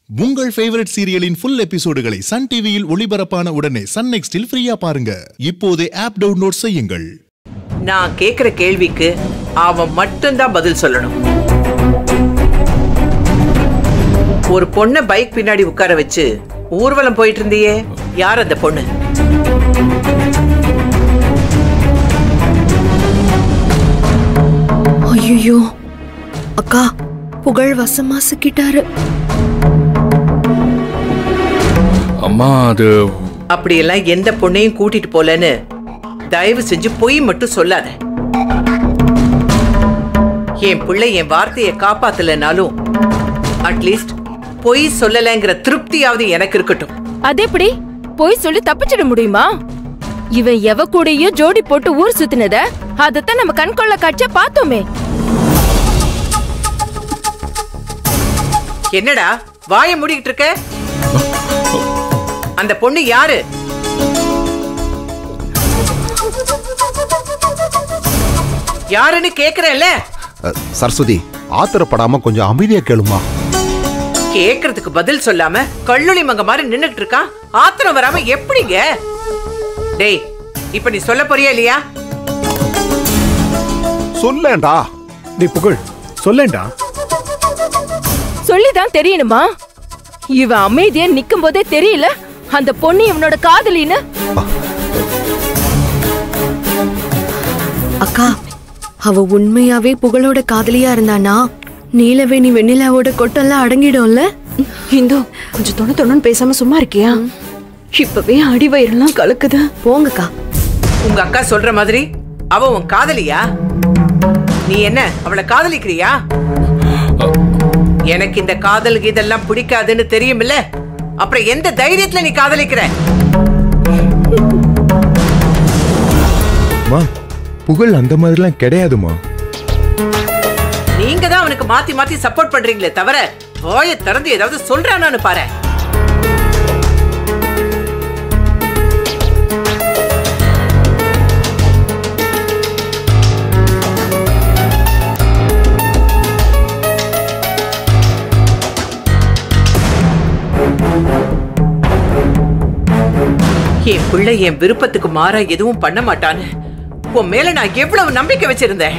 உங்கள் ஃபேவரட் சீரியலின் ஃபுல் எபிசோடுகளை சன் டிவியில் ஒளிபரப்பான உடனே சன் நெக்ஸ்டில் ஃப்ரீயா பாருங்க இப்போதே ஆப் டவுன்லோட் செய்யுங்கள் நான் கேக்குற கேள்விக்கு அவன் மட்டும்தான் பதில் சொல்லணும் ஒரு பொண்ண பைக் பின்னாடி உட்கார வச்சு ஊர்வலம் போயிட்டு இருந்தியே யார் அந்த பொண்ணு ஐயோ அக்கா புகழ் வசமா சிக்கிட்டாரு அம்மா அது அப்படியெல்லாம் எந்த பொண்ணையும் கூட்டிட்டு போலன்னு தயவு செஞ்சு பொய் மட்டும் சொல்லாத என் பிள்ளை என் வார்த்தையை காப்பாத்தலைனாலும் அட்லீஸ்ட் பொய் சொல்லலைங்கிற திருப்தியாவது எனக்கு இருக்கட்டும் அது எப்படி போய் சொல்லி தப்பிச்சிட முடியுமா இவன் எவ கூடயும் ஜோடி போட்டு ஊர் சுத்தினத அதத்தான் நம்ம கண்கொள்ள காட்சியா பார்த்தோமே என்னடா வாயை மூடிக்கிட்டு இருக்க அந்த பொண்ணு யாரு யாருன்னு கேக்குறேன்ல அ, சரஸ்வதி ஆத்திரப்படாம கொஞ்சம் அமைதியா கேளுமா கேக்குறதுக்கு பதில் சொல்லாம கள்ளுளி மங்க மாதிரி நின்னுட்டு இருக்கான் ஆத்திரம் வராம எப்படிங்க டேய் இப்ப நீ சொல்ல போறியா இல்லையா சொல்லேன்டா டேய் புகழ் சொல்லேன்டா சொல்லிதான் தெரியணுமா இவன் அமைதியா நிக்கும் போதே தெரியல அந்த பொண்ணு இவனோட காதலின்னு அக்கா அவ உண்மையாவே புகழோட காதலியா இருந்தானா நீலவேணி வெண்ணிலாவோட கொட்டெல்லாம் அடங்கிடும்ல இந்து கொஞ்சம் தொண தொண்ணு பேசாம சும்மா இருக்கியா இப்பவே அடி வயிறெல்லாம் கலக்குது போங்கக்கா உங்க அக்கா சொல்ற மாதிரி அவ உன் காதலியா நீ என்ன அவளை காதலிக்கிறியா எனக்கு இந்த காதல் இதெல்லாம் பிடிக்காதுன்னு தெரியுமில்ல அப்புறம் எந்த தைரியத்துல நீ காதலிக்கிற மா புகழ் அந்த மாதிரிலாம் கிடையாதுமா நீங்க தான் அவனுக்கு மாத்தி மாத்தி சப்போர்ட் பண்றீங்களே தவிர வாயை திறந்து ஏதாவது சொல்றானான்னு பாரு என் பிள்ளை என் விருப்பத்துக்கு மாறா எதுவும் பண்ண மாட்டான்னு உன் மேல நான் எவ்வளவு நம்பிக்கை வச்சிருந்தேன்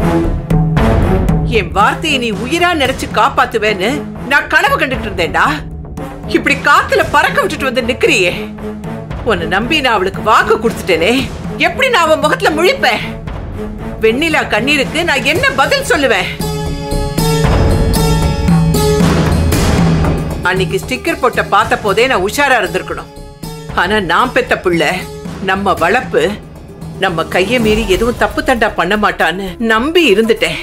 என் வார்த்தையை நீ உயிரா நினைச்சு காப்பாத்துவேன்னு நான் கனவு கண்டுட்டு இருந்தேன்டா இப்படி காத்துல பறக்க விட்டுட்டு வந்து நிக்கிறியே உன்னை நம்பி நான் அவளுக்கு வாக்கு கொடுத்துட்டேனே எப்படி நான் அவன் முகத்துல முழிப்பேன் வெண்ணிலா கண்ணீருக்கு நான் என்ன பதில் சொல்லுவேன் அன்னைக்கு ஸ்டிக்கர் போட்ட பார்த்த போதே நான் உஷாரா இருந்திருக்கணும் ஆனா நான் பெத்த பிள்ளை நம்ம வளர்ப்பு நம்ம கைய மீறி எதுவும் தப்பு தண்டா பண்ண மாட்டான்னு நம்பி இருந்துட்டேன்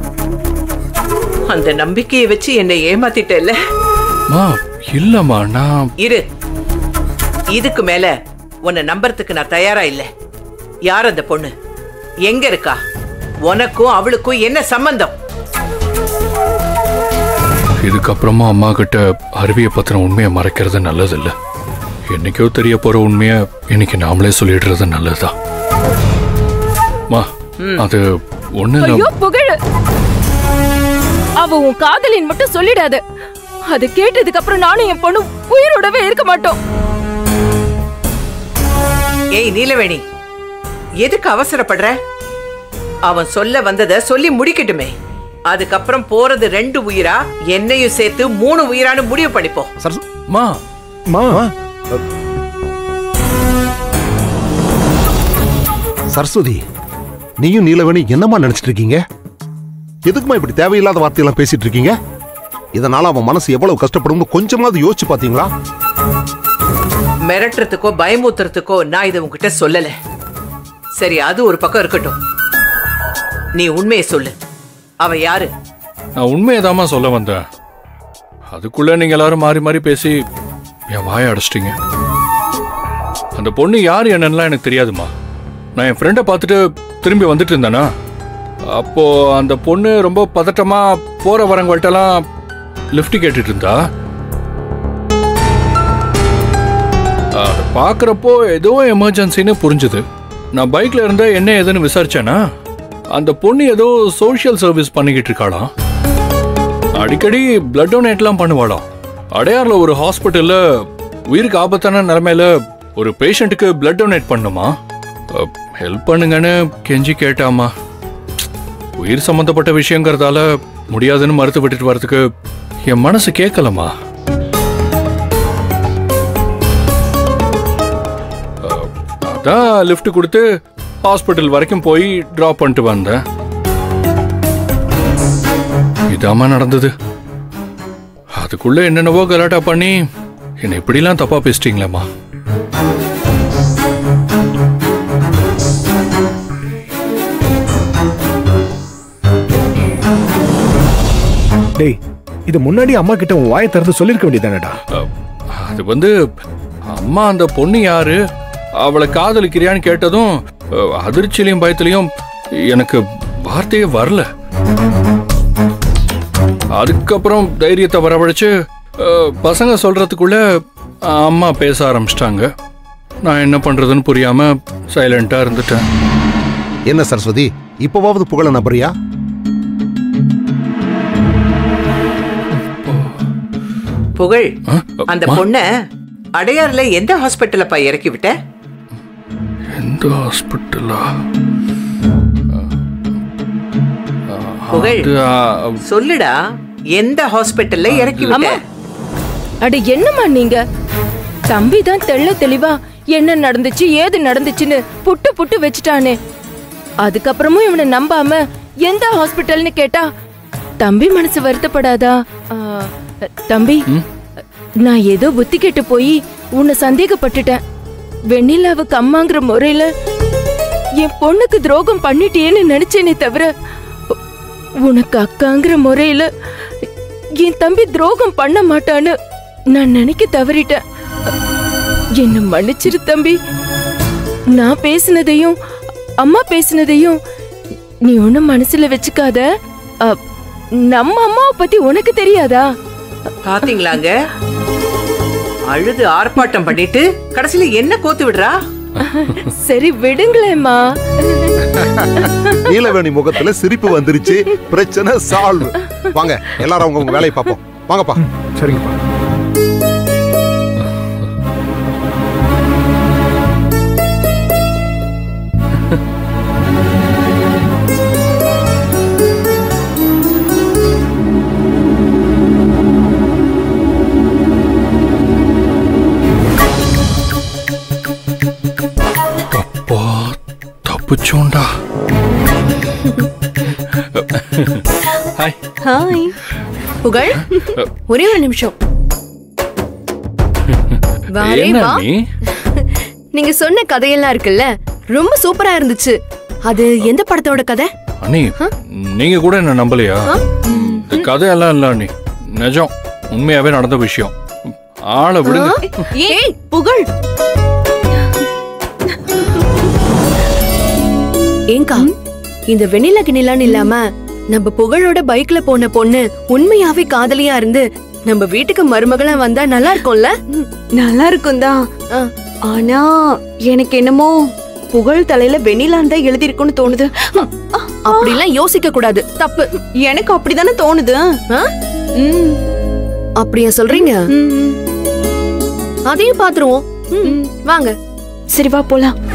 அந்த நம்பிக்கையை வச்சு என்னை ஏமாத்திட்டேல்ல மா இல்லம்மா நான் இரு இதுக்கு மேல உன்னை நம்புறதுக்கு நான் தயாரா இல்ல யார் அந்த பொண்ணு எங்க இருக்கா உனக்கும் அவளுக்கும் என்ன சம்பந்தம் இதுக்கப்புறமா அம்மா கிட்ட அருவியை பத்தின உண்மையை மறைக்கிறது நல்லதில்ல என்னைக்கோ தெரிய போற உண்மையை இன்னைக்கு நாமளே சொல்லிடுறது நல்லதுதான் மா அது ஒண்ணு இல்ல ஐயோ புகழ் அவ உன் காதலின் மட்டும் சொல்லிடாத அது கேட்டதுக்கு அப்புறம் நானும் என் பொண்ணு உயிரோடவே இருக்க மாட்டோம் ஏய் நீலவேணி எதுக்கு அவசரப்படுற அவன் சொல்ல வந்தத சொல்லி முடிக்கட்டுமே அதுக்கப்புறம் போறது ரெண்டு உயிரா என்னையும் சேர்த்து மூணு உயிரான்னு முடிவு பண்ணிப்போம் சரஸ் மா மா சரஸ்வதி நீயும் நீலவேணி என்னம்மா நினைச்சிட்டு இருக்கீங்க எதுக்குமா இப்படி தேவையில்லாத வார்த்தையெல்லாம் பேசிட்டு இருக்கீங்க இதனால அவன் மனசு எவ்வளவு கஷ்டப்படும்னு கொஞ்சமாவது யோசிச்சு பாத்தீங்களா மிரட்டுறதுக்கோ பயமுத்துறதுக்கோ நான் இதை உன்கிட்ட சொல்லல சரி அது ஒரு பக்கம் இருக்கட்டும் நீ உண்மையை சொல்லு அவ யாரு நான் உண்மையை சொல்ல வந்தேன் அதுக்குள்ள நீங்க எல்லாரும் மாறி மாறி பேசி என் வாயை அடைச்சிட்டீங்க அந்த பொண்ணு யார் என்னன்னுலாம் எனக்கு தெரியாதுமா நான் என் ஃப்ரெண்டை பார்த்துட்டு திரும்பி வந்துட்டு இருந்தேனா அப்போ அந்த பொண்ணு ரொம்ப பதட்டமா போற வரவங்கள்ட்டலாம் லிஃப்ட் கேட்டுட்டு இருந்தா அதை பார்க்குறப்போ ஏதோ எமர்ஜென்சின்னு புரிஞ்சுது நான் பைக்ல இருந்த என்ன ஏதுன்னு விசாரிச்சேனா அந்த பொண்ணு ஏதோ சோஷியல் சர்வீஸ் பண்ணிக்கிட்டு இருக்காளாம் அடிக்கடி பிளட் டொனேட்லாம் பண்ணுவாளாம் அடையார்ல ஒரு ஹாஸ்பிட்டல்ல உயிருக்கு ஆபத்தான நிலைமையில ஒரு பேஷண்ட்டுக்கு பிளட் டொனேட் பண்ணுமா ஹெல்ப் பண்ணுங்கன்னு கெஞ்சி கேட்டாமா உயிர் சம்பந்தப்பட்ட விஷயங்கிறதால முடியாதுன்னு மறுத்து விட்டுட்டு வரதுக்கு என் மனசு கேட்கலமா அஹ், அதான் லிஃப்ட் கொடுத்து ஹாஸ்பிட்டல் வரைக்கும் போய் டிராப் பண்ணிட்டு வந்தேன் இதாம்மா நடந்தது அதுக்குள்ள என்னென்னவோ கலாட்டா பண்ணி என்னை இப்படிலாம் தப்பா பேசிட்டீங்களேம்மா டேய் இது முன்னாடி அம்மா கிட்ட உன் வாயை திறந்து சொல்லிருக்க வேண்டியதானடா அஹ், அது வந்து அம்மா அந்த பொண்ணு யாரு அவளை காதலிக்கிறியான்னு கேட்டதும் அஹ், அதிர்ச்சியிலையும் பயத்திலையும் எனக்கு வார்த்தையே வரல அதுக்கப்புறம் தைரியத்தை வரவழைச்சு அஹ், பசங்க சொல்றதுக்குள்ள அஹ், அம்மா பேச ஆரம்பிச்சிட்டாங்க நான் என்ன பண்றதுன்னு புரியாம சைலண்டா இருந்துட்டேன் என்ன சரஸ்வதி இப்பவாவது புகழ நம்புறியா புகழ் அஹ், அந்த அம்மா, பொண்ண அடையார்ல எந்த ஹாஸ்பிட்டல்ல பா இறக்கி விட்ட எந்த ஹாஸ்பிட்டலா புகழ் அது, அஹ், சொல்லுடா எந்த ஹாஸ்பிட்டல்ல இறக்கி விட்ட அம்மா அட என்னம்மா நீங்க தம்பி தான் தெள்ள தெளிவா என்ன நடந்துச்சு ஏது நடந்துச்சுன்னு புட்டு புட்டு வச்சுட்டானே அதுக்கப்புறமும் இவனை நம்பாம எந்த ஹாஸ்பிட்டல்னு கேட்டா தம்பி மனசு வருத்தப்படாதா ஆ, தம்பி நான் ஏதோ புத்தி கெட்டு போய் உன்னை சந்தேகப்பட்டுட்டேன் வெண்ணிலாவுக்கு அம்மாங்கிற முறையில என் பொண்ணுக்கு துரோகம் பண்ணிட்டேன்னு நினைச்சேனே தவிர உ- உனக்கு அக்காங்கிற முறையில என் தம்பி துரோகம் பண்ண மாட்டான்னு நான் நினைக்க தவறிட்டேன் என்ன மன்னிச்சிரு தம்பி நான் பேசினதையும் அம்மா பேசினதையும் நீ ஒண்ணும் மனசுல வச்சுக்காத அ, நம்ம அம்மாவை பத்தி உனக்கு தெரியாதா பாத்தீங்களாங்க அழுது ஆர்ப்பாட்டம் பண்ணிட்டு கடைசியில என்ன கோத்து விடுறா சரி விடுங்களேம்மா நீலவேணி முகத்துல சிரிப்பு வந்துருச்சு பிரச்சனை சால்வ் வாங்க எல்லாரும் அவங்க உங்க வேலையை பார்ப்போம் வாங்கப்பா சரிங்கப்பா அப்பா தப்புச்சோண்டா ஹாய் ஹாய் புகழ் ஒரே ஒரு நிமிஷம் வாரே என்ன வா நீ நீங்க சொன்ன கதையெல்லாம் இருக்குல்ல ரொம்ப சூப்பரா இருந்துச்சு அது எந்த படத்தோட கதை அண்ணி நீங்க கூட என்ன நம்பலையா இந்த கதையெல்லாம் இல்ல அண்ணி நிஜம் உண்மையாவே நடந்த விஷயம் ஆளை விடுங்க ஏய் புகழ் ஏங்கா இந்த வெண்ணிலா கிணிலான்னு இல்லாம நம்ம புகழோட பைக்ல போன பொண்ணு உண்மையாவே காதலியா இருந்து நம்ம வீட்டுக்கு மருமகளா வந்தா நல்லா இருக்கும்ல நல்லா இருக்கும் தான் ஆ. ஆனா எனக்கு என்னமோ புகழ் தலையில வெண்ணிலான் தான் எழுதியிருக்குன்னு தோணுது அப்படிலாம் யோசிக்க கூடாது தப்பு எனக்கு அப்படிதானே தோணுது ஆ? ம், அப்படியா சொல்றீங்க ம், ம். அதையும் பாத்துருவோம் ம், வாங்க சரி வா போலாம்